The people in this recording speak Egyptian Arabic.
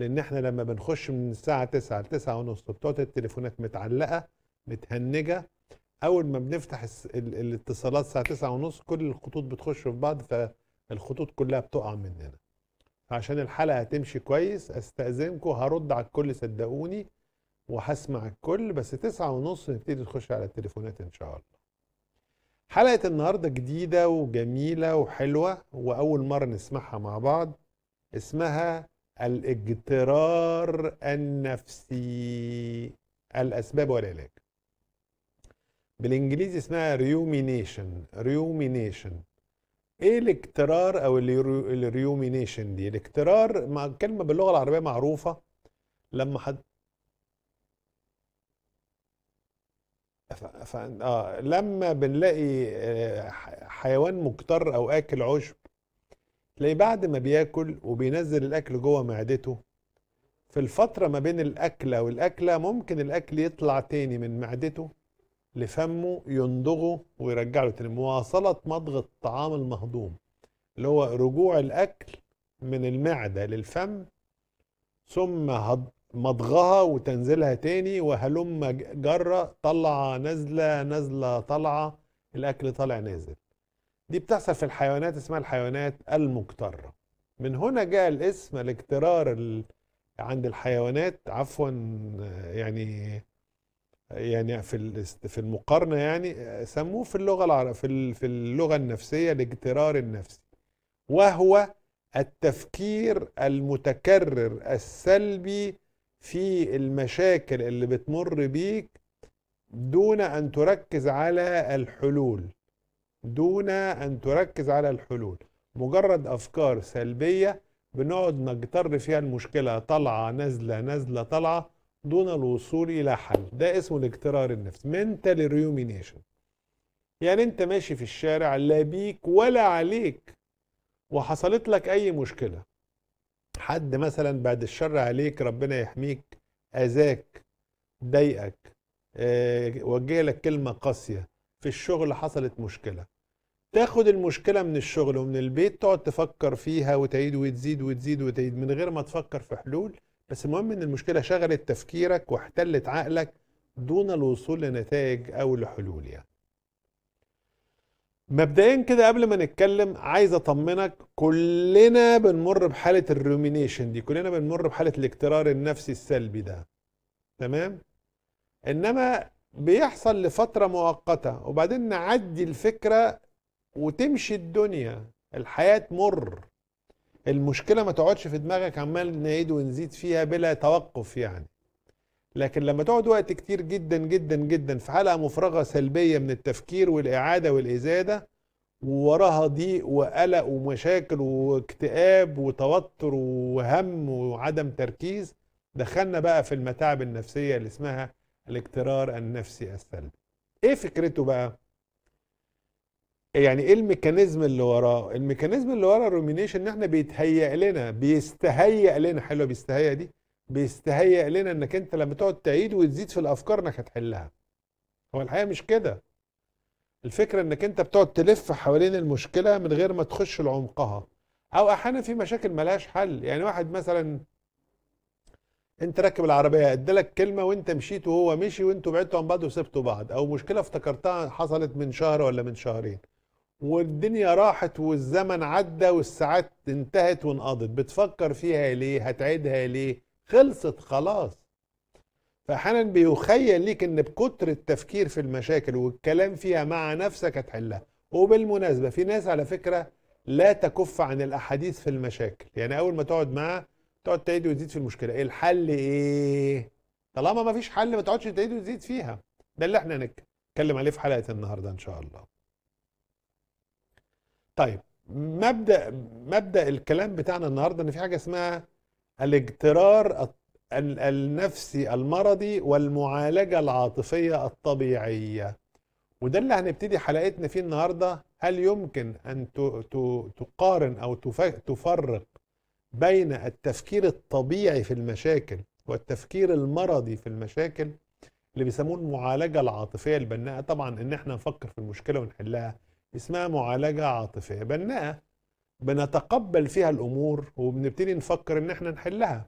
لان احنا لما بنخش من الساعه 9 ل 9 ونص بتقعد التليفونات متعلقه متهنجه اول ما بنفتح الس- ال- الاتصالات الساعه 9 ونص كل الخطوط بتخش في بعض فالخطوط كلها بتقع مننا فعشان الحلقه تمشي كويس استاذنكم هرد على الكل صدقوني وهسمع الكل بس 9 ونص نبتدي نخش على التليفونات ان شاء الله حلقه النهارده جديده وجميله وحلوه واول مره نسمعها مع بعض اسمها الاجترار النفسي الاسباب والعلاج بالانجليزي اسمها ريومينيشن ريومينيشن ايه الاجترار او الريومينيشن دي الاجترار مع كلمه باللغه العربيه معروفه لما حد ف... ف... آه لما بنلاقي آه، ح- حيوان مجتر او اكل عشب تلاقيه بعد ما بياكل وبينزل الاكل جوه معدته في الفتره ما بين الاكله والاكله ممكن الاكل يطلع تاني من معدته لفمه يندغه ويرجع له تاني مواصله مضغ الطعام المهضوم اللي هو رجوع الاكل من المعده للفم ثم هض- مضغها وتنزيلها تاني وهلم ج- جرة طلع نازلة نازلة طالعة الأكل طالع نازل دي بتحصل في الحيوانات اسمها الحيوانات المجترة من هنا جاء الاسم الاجترار ال... عند الحيوانات عفوا آه، يعني يعني في الاست- في المقارنة يعني آه، سموه في اللغة العربية في ال- في اللغة النفسية الاجترار النفسي وهو التفكير المتكرر السلبي في المشاكل اللي بتمر بيك دون ان تركز على الحلول دون ان تركز على الحلول مجرد افكار سلبيه بنقعد نجتر فيها المشكله طالعه نازله نازله طالعه دون الوصول الى حل ده اسمه الاجترار النفسي mental rumination يعني انت ماشي في الشارع لا بيك ولا عليك وحصلت لك اي مشكله حد مثلا بعد الشر عليك ربنا يحميك اذاك ضايقك آه، وجه لك كلمه قاسيه في الشغل حصلت مشكله تاخد المشكله من الشغل ومن البيت تقعد تفكر فيها وتعيد وتزيد وتزيد وتعيد من غير ما تفكر في حلول بس المهم ان المشكله شغلت تفكيرك واحتلت عقلك دون الوصول لنتائج او لحلول يعني مبدئيا كده قبل ما نتكلم عايز اطمنك كلنا بنمر بحاله الرومينيشن دي كلنا بنمر بحاله الاجترار النفسي السلبي ده تمام انما بيحصل لفتره مؤقته وبعدين نعدي الفكره وتمشي الدنيا الحياه تمر المشكله ما تقعدش في دماغك عمال نعيد ونزيد فيها بلا توقف يعني لكن لما تقعد وقت كتير جدا جدا جدا في حلقه مفرغه سلبيه من التفكير والاعاده والازاده ووراها ضيق وقلق ومشاكل واكتئاب وتوتر وهم وعدم تركيز دخلنا بقى في المتاعب النفسيه اللي اسمها الاجترار النفسي السلبي ايه فكرته بقى يعني ايه الميكانيزم اللي وراه الميكانيزم اللي ورا الرومينيشن ان احنا بيتهيأ لنا بيستهيأ لنا حلوه بيستهيأ دي بيستهيأ لنا انك انت لما تقعد تعيد وتزيد في الافكار انك هتحلها هو الحقيقه مش كده الفكره انك انت بتقعد تلف حوالين المشكله من غير ما تخش لعمقها او احيانا في مشاكل ملهاش حل يعني واحد مثلا انت راكب العربيه ادالك كلمه وانت مشيت وهو مشي وانتوا بعدتوا عن بعض وسبتوا بعض او مشكله افتكرتها حصلت من شهر ولا من شهرين والدنيا راحت والزمن عدى والساعات انتهت وانقضت بتفكر فيها ليه هتعيدها ليه خلصت خلاص فاحيانا بيخيل ليك ان بكتر التفكير في المشاكل والكلام فيها مع نفسك هتحلها وبالمناسبه في ناس على فكره لا تكف عن الاحاديث في المشاكل يعني اول ما تقعد معاه تقعد تعيد وتزيد في المشكله إيه الحل ايه طالما ما فيش حل ما تقعدش تعيد وتزيد فيها ده اللي احنا نتكلم عليه في حلقه النهارده ان شاء الله طيب مبدا مبدا الكلام بتاعنا النهارده ان في حاجه اسمها الاجترار الط- ال- النفسي المرضي والمعالجه العاطفيه الطبيعيه وده اللي هنبتدي حلقتنا فيه النهارده هل يمكن ان ت- ت- تقارن او تف- تفرق بين التفكير الطبيعي في المشاكل والتفكير المرضي في المشاكل اللي بيسموه المعالجه العاطفيه البناءه طبعا ان احنا نفكر في المشكله ونحلها اسمها معالجه عاطفيه بناءه بنتقبل فيها الامور وبنبتدي نفكر ان احنا نحلها